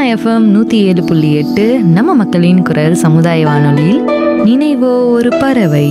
FM நூற்றி ஏழு புள்ளி எட்டு நம்ம மக்களின் குரல் சமுதாய வானொலியில் நினைவோ ஒரு பறவை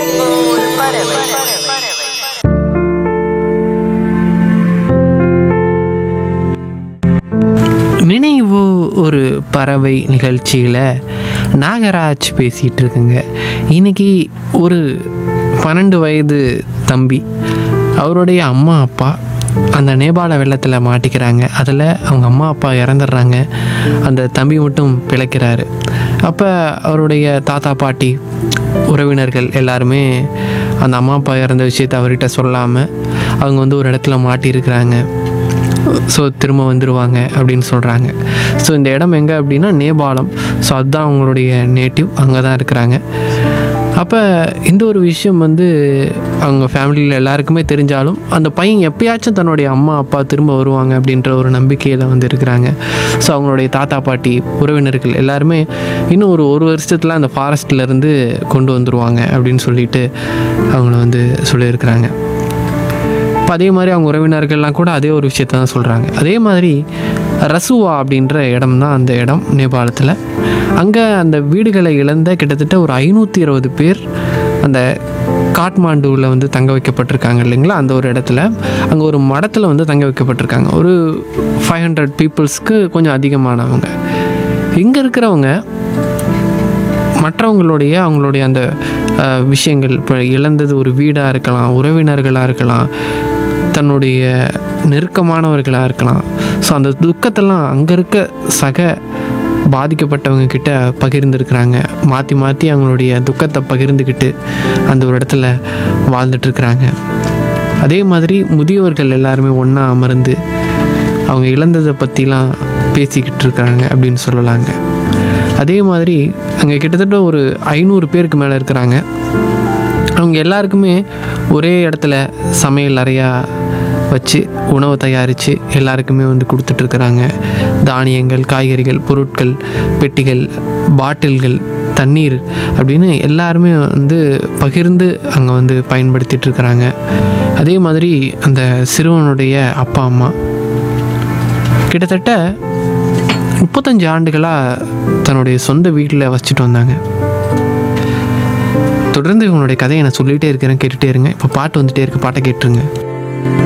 நினைவு ஒரு பறவை நிகழ்ச்சியில் நாகராஜ் பேசிகிட்டு இருக்குங்க இன்னைக்கு ஒரு பன்னெண்டு வயது தம்பி அவருடைய அம்மா அப்பா அந்த நேபாள வெள்ளத்தில் மாட்டிக்கிறாங்க அதில் அவங்க அம்மா அப்பா இறந்துடுறாங்க அந்த தம்பி மட்டும் பிழைக்கிறாரு அப்போ அவருடைய தாத்தா பாட்டி உறவினர்கள் எல்லாருமே அந்த அம்மா அப்பா இறந்த விஷயத்தை அவர்கிட்ட சொல்லாமல் அவங்க வந்து ஒரு இடத்துல மாட்டியிருக்கிறாங்க ஸோ திரும்ப வந்துடுவாங்க அப்படின்னு சொல்கிறாங்க ஸோ இந்த இடம் எங்கே அப்படின்னா நேபாளம் ஸோ அதுதான் அவங்களுடைய நேட்டிவ் அங்கே தான் இருக்கிறாங்க அப்போ இந்த ஒரு விஷயம் வந்து அவங்க ஃபேமிலியில் எல்லாருக்குமே தெரிஞ்சாலும் அந்த பையன் எப்பயாச்சும் தன்னுடைய அம்மா அப்பா திரும்ப வருவாங்க அப்படின்ற ஒரு நம்பிக்கையில் வந்து இருக்கிறாங்க ஸோ அவங்களுடைய தாத்தா பாட்டி உறவினர்கள் எல்லாருமே இன்னும் ஒரு ஒரு வருஷத்தில் அந்த ஃபாரஸ்ட்ல இருந்து கொண்டு வந்துருவாங்க அப்படின்னு சொல்லிட்டு அவங்கள வந்து சொல்லியிருக்கிறாங்க இப்போ அதே மாதிரி அவங்க உறவினர்கள்லாம் கூட அதே ஒரு விஷயத்த தான் சொல்கிறாங்க அதே மாதிரி ரசுவா அப்படின்ற இடம் தான் அந்த இடம் நேபாளத்தில் அங்கே அந்த வீடுகளை இழந்த கிட்டத்தட்ட ஒரு ஐநூற்றி இருபது பேர் அந்த காட்மாண்டுவில் வந்து தங்க வைக்கப்பட்டிருக்காங்க இல்லைங்களா அந்த ஒரு இடத்துல அங்கே ஒரு மடத்தில் வந்து தங்க வைக்கப்பட்டிருக்காங்க ஒரு ஃபைவ் ஹண்ட்ரட் பீப்புள்ஸ்க்கு கொஞ்சம் அதிகமானவங்க இங்கே இருக்கிறவங்க மற்றவங்களுடைய அவங்களுடைய அந்த அஹ், விஷயங்கள் இப்போ இழந்தது ஒரு வீடாக இருக்கலாம் உறவினர்களாக இருக்கலாம் தன்னுடைய நெருக்கமானவர்களாக இருக்கலாம் ஸோ அந்த துக்கத்தெல்லாம் அங்கே இருக்க சக பாதிக்கப்பட்டவங்க கிட்ட பகிர்ந்துருக்கிறாங்க மாற்றி மாற்றி அவங்களுடைய துக்கத்தை பகிர்ந்துக்கிட்டு அந்த ஒரு இடத்துல வாழ்ந்துட்டுருக்குறாங்க அதே மாதிரி முதியோர்கள் எல்லாருமே ஒன்றா அமர்ந்து அவங்க இழந்ததை பற்றிலாம் பேசிக்கிட்டு இருக்காங்க அப்படின்னு சொல்லலாங்க அதே மாதிரி அங்கே கிட்டத்தட்ட ஒரு ஐநூறு பேருக்கு மேலே இருக்கிறாங்க அவங்க எல்லாருக்குமே ஒரே இடத்துல சமையல் நிறையா வச்சு உணவு தயாரித்து எல்லாருக்குமே வந்து கொடுத்துட்ருக்குறாங்க தானியங்கள் காய்கறிகள் பொருட்கள் பெட்டிகள் பாட்டில்கள் தண்ணீர் அப்படின்னு எல்லாருமே வந்து பகிர்ந்து அங்கே வந்து பயன்படுத்திட்டு இருக்கிறாங்க அதே மாதிரி அந்த சிறுவனுடைய அப்பா அம்மா கிட்டத்தட்ட முப்பத்தஞ்சு ஆண்டுகளாக தன்னுடைய சொந்த வீட்டில் வச்சுட்டு வந்தாங்க தொடர்ந்து இவங்களுடைய கதையை நான் சொல்லிகிட்டே இருக்கிறேன் கேட்டுகிட்டே இருங்க இப்போ பாட்டு வந்துட்டே இருக்கு பாட்டை கேட்டுருங்க